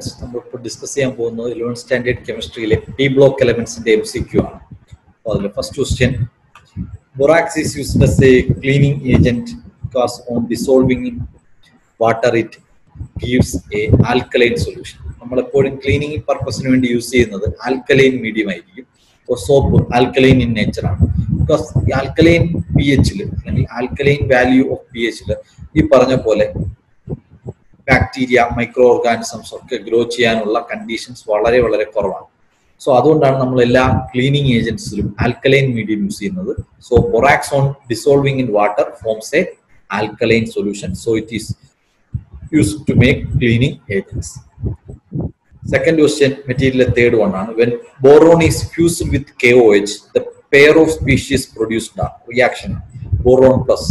Elements നമ്മൾ ഇപ്പോൾ discuss ചെയ്യാൻ പോകുന്നത് ഇലവൻ സ്റ്റാൻഡേർഡ് കെമിസ്ട്രിയിലെ പി ബ്ലോക്ക് എലമെന്റ്സിന്റെ എം സി ക്യു ആണ് അപ്പോൾ അതിൽ first question borax is used as a cleaning agent because on dissolving in water it gives a alkaline solution നമ്മളെപ്പോഴും ക്ലീനിങ് പർപ്പസിന് വേണ്ടി യൂസ് ചെയ്യുന്നത് ആൽക്കലൈൻ മീഡിയം ആയിരിക്കും ഇപ്പോൾ സോപ്പ് ആൽക്കലൈൻ ഇൻ നേച്ചർ ആണ് ബിക്കോസ് ഈ ആൽക്കലൈൻ പി എച്ചിൽ അല്ലെങ്കിൽ ആൽക്കലൈൻ വാല്യൂ ഓഫ് പി എച്ചിൽ ഈ പറഞ്ഞ പോലെ ബാക്ടീരിയ മൈക്രോ ഓർഗാനിസംസ് ഒക്കെ ഗ്രോ ചെയ്യാനുള്ള കണ്ടീഷൻസ് വളരെ വളരെ കുറവാണ് സോ അതുകൊണ്ടാണ് നമ്മൾ എല്ലാ ക്ലീനിങ് ഏജൻസിലും ആൽക്കലൈൻ മീഡിയം യൂസ് ചെയ്യുന്നത് so borax on dissolving in water forms a alkaline solution so it is use to make cleaning agents second question material third one ആണ് when boron is fused with K O H the pair of species produced ആണ് reaction boron plus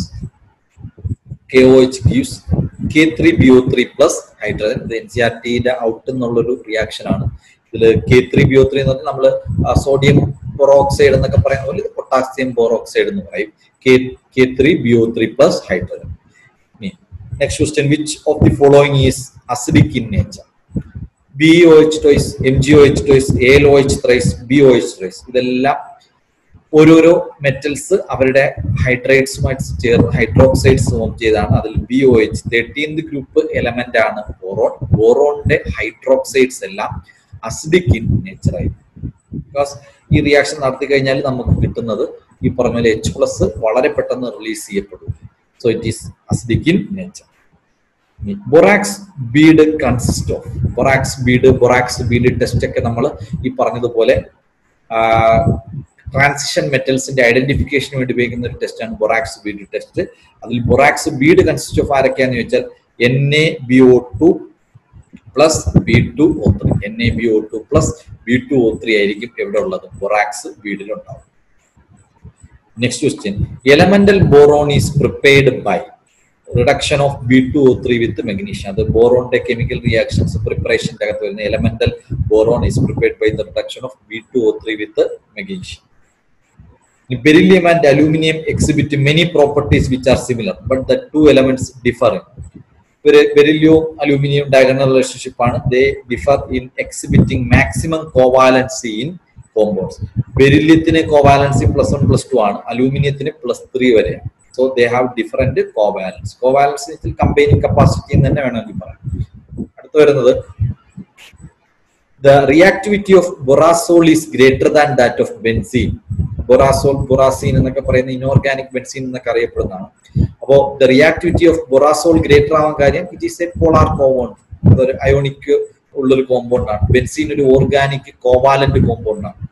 KOH gives K3BO3 plus hydrogen. ഇത് N C R ടിയുടെ out എന്നുള്ളൊരു reaction ആണ് ഇതിൽ K three B O three എന്ന് പറഞ്ഞാൽ നമ്മൾ sodium ബോറോക്സൈഡ് എന്നൊക്കെ പറയുന്ന പോലെ പൊട്ടാസ്യം ബോറോക്സൈഡ് എന്ന് പറയും K K three B O three plus hydrogen next question which of the following is acidic in nature B O H twice M G O H twice L O H thrice B O H thrice ഇതെല്ലാം ഓരോരോ metals അവരുടെ ഹൈഡ്രേറ്റ്സുമായിട്ട് ചേർന്ന് hydroxides form ചെയ്താണ് അതിൽ B O H thirteenth group element ആണ് boron ബോറോണിന്റെ hydroxides എല്ലാം acidic in nature ആയിരിക്കും ബിക്കോസ് ഈ റിയാക്ഷൻ നടത്തി കഴിഞ്ഞാൽ നമുക്ക് കിട്ടുന്നത് ഈ പറഞ്ഞ പോലെ എച്ച് പ്ലസ് വളരെ പെട്ടെന്ന് റിലീസ് ചെയ്യപ്പെടും so it is acidic in nature borax bead consist of borax bead borax bead test ഒക്കെ നമ്മൾ ഈ പറഞ്ഞതുപോലെ ട്രാൻസിഷൻ മെറ്റൽസിന്റെ ഐഡന്റിഫിക്കേഷന് വേണ്ടി ഉപയോഗിക്കുന്ന ഒരു ടെസ്റ്റാണ് ബൊറാക്സ് ബീഡ് ടെസ്റ്റ് അതിൽ ബൊറാക്സ് ബീഡ് കൺസിസ്റ്റ് ഓഫ് ആരൊക്കെയാന്ന് ചോദിച്ചാൽ N A B O two plus B two O three N A B O two plus B two O three ആയിരിക്കും എവിടെ ഉള്ളത് ബൊറാക്സ് ബീഡിൽ ഉണ്ടാവും next question elemental boron is prepared by reduction of B two O three with magnesium അത് ബോറോണിന്റെ chemical reactions പ്രിപ്പറേഷന്റെ അകത്ത് വരുന്ന elemental boron is prepared by the reduction of B two O three with magnesium beryllium and aluminum exhibit many properties which are similar but the two elements differ ബെരിലിയവും aluminium diagonal relationship ആണ് they differ in exhibiting maximum covalency in compounds ബെരില്യത്തിന് covalency plus one plus two ആണ് അലൂമിനിയത്തിന് plus three വരെയാണ് so they have different covalence covalence combining capacity എന്ന് തന്നെ വേണമെങ്കിൽ പറയാം അടുത്ത് വരുന്നത് the reactivity of borazole is greater than that of benzene borazole borazine എന്നൊക്കെ പറയുന്ന ഇനോർഗാനിക് ബെൻസീൻ എന്നൊക്കെ അറിയപ്പെടുന്നതാണ് അപ്പോ the reactivity of borazole greater ആവാൻ കാര്യം it is A polar compound അതൊരു അയോണിക് ഉള്ളൊരു കോമ്പൗണ്ട് ആണ് ബെൻസീൻ ഒരു ഓർഗാനിക് കോവാലന്റ് കോമ്പൗണ്ട് ആണ്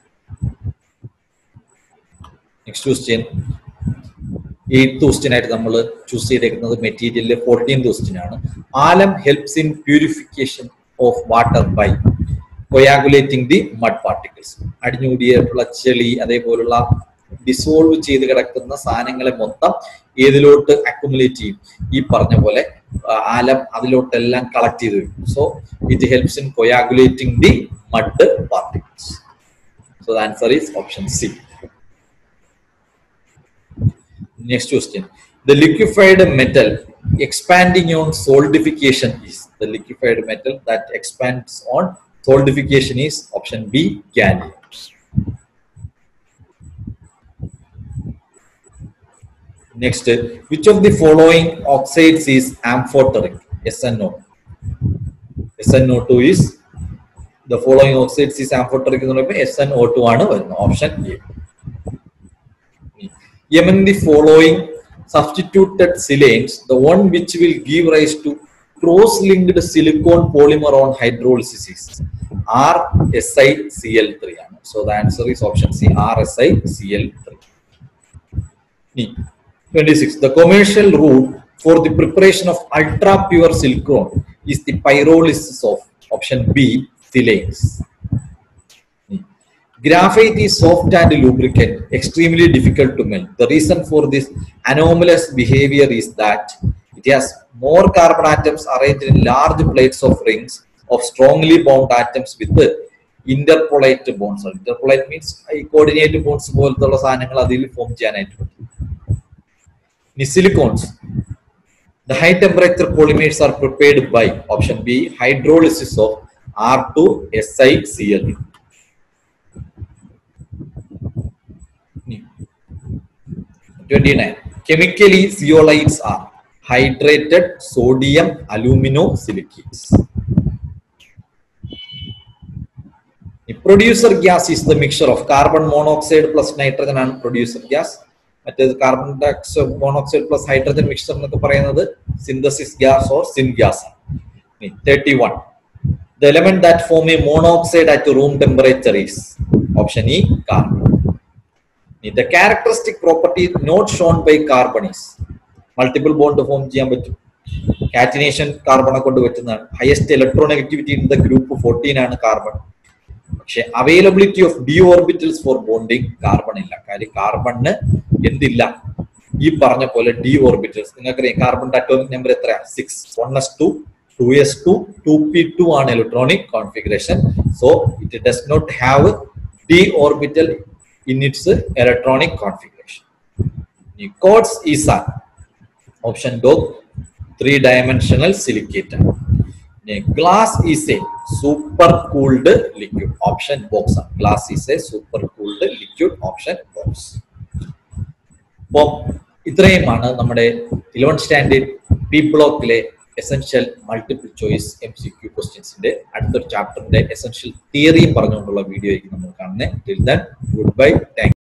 നെക്സ്റ്റ് ക്വസ്റ്റ്യൻ എയ്ത്ത് ക്വസ്റ്റ്യൻ ആയിട്ട് നമ്മൾ ചൂസ് ചെയ്തേക്കുന്നത് മെറ്റീരിയലിലെ ഫോർട്ടീൻത് ക്വസ്റ്റ്യൻ ആണ് alum helps in purification of water by coagulating the mud particles അടിഞ്ഞുകൂടിയിട്ടുള്ള ചെളി അതേപോലുള്ള ഡിസോൾവ് ചെയ്ത് കിടക്കുന്ന സാധനങ്ങളെ മൊത്തം ഏതിലോട്ട് അക്കുമുലേറ്റ് ചെയ്യും ഈ പറഞ്ഞ പോലെ ആലം അതിലോട്ടെല്ലാം കളക്ട് ചെയ്ത് വരും so it helps in coagulating the mud particles so the answer is option C next question the liquefied metal expanding on solidification is the liquefied metal that expands on solidification is option B gallium. Next, which of the following oxides is amphoteric? SNO. SNO2 is the following oxides is amphoteric എന്ന് പറയുമ്പോൾ SNO2 ആണ് വരുന്നത് option A among the following substituted silanes, the one which will give rise to cross-linked silicon polymer on hydrolysis is RSiCl3. So the answer is option C, RSiCl3. 26. The commercial route for the preparation of ultra-pure silicon is the pyrolysis of option B, silanes. Graphite is soft and lubricant, extremely difficult to melt. The reason for this anomalous behavior is that it has more carbon atoms arranged in large plates of rings of strongly bound atoms with interpolate bonds. Interpolate means coordinate bonds പോലത്തുള്ള സാധനങ്ങൾ അതിൽ form ചെയ്യാനായിട്ട് പറ്റും silicones The high temperature polymers are prepared by option B hydrolysis of R2SiCl. 29. Chemically, zeolites are hydrated sodium aluminosilicates. The producer gas is the mixture of carbon monoxide plus nitrogen ആണ് producer gas. മറ്റേത് carbon dioxide monoxide plus hydrogen mixture എന്നൊക്കെ പറയുന്നത് synthesis gas or syn gas ആണ് thirty one the element that form a monoxide at room temperature is option E carbon the characteristic property not shown by carbon is multiple bond form ചെയ്യാൻ പറ്റും catenation കാർബണെ കൊണ്ട് പറ്റുന്നതാണ് highest electronegativity in the group fourteen ആണ് carbon പക്ഷെ availability of D orbitals for bonding carbon ഇല്ല കാര്യം കാർബണിന് എന്തില്ല ഈ പറഞ്ഞ പോലെ ഡി ഓർബിറ്റൽസ് നിങ്ങൾക്കറിയാം കാർബണിന്റെ അറ്റോമിക് നമ്പർ എത്രയാ six one S two two S two two P two ആണ് electronic configuration so it does not have D orbital in its electronic configuration quartz is an option D three dimensional silicate glass is a super cooled liquid option box ആണ് glass is a super cooled liquid option box അപ്പം ഇത്രയുമാണ് നമ്മുടെ eleven standard P ബ്ലോക്കിലെ essential multiple choice M C Q ക്വസ്റ്റ്യൻസിന്റെ അടുത്തൊരു ചാപ്റ്ററിന്റെ essential തിയറിയും പറഞ്ഞുകൊണ്ടുള്ള video ആയിരിക്കും നമ്മൾ കാണുന്നത് till then good bye thank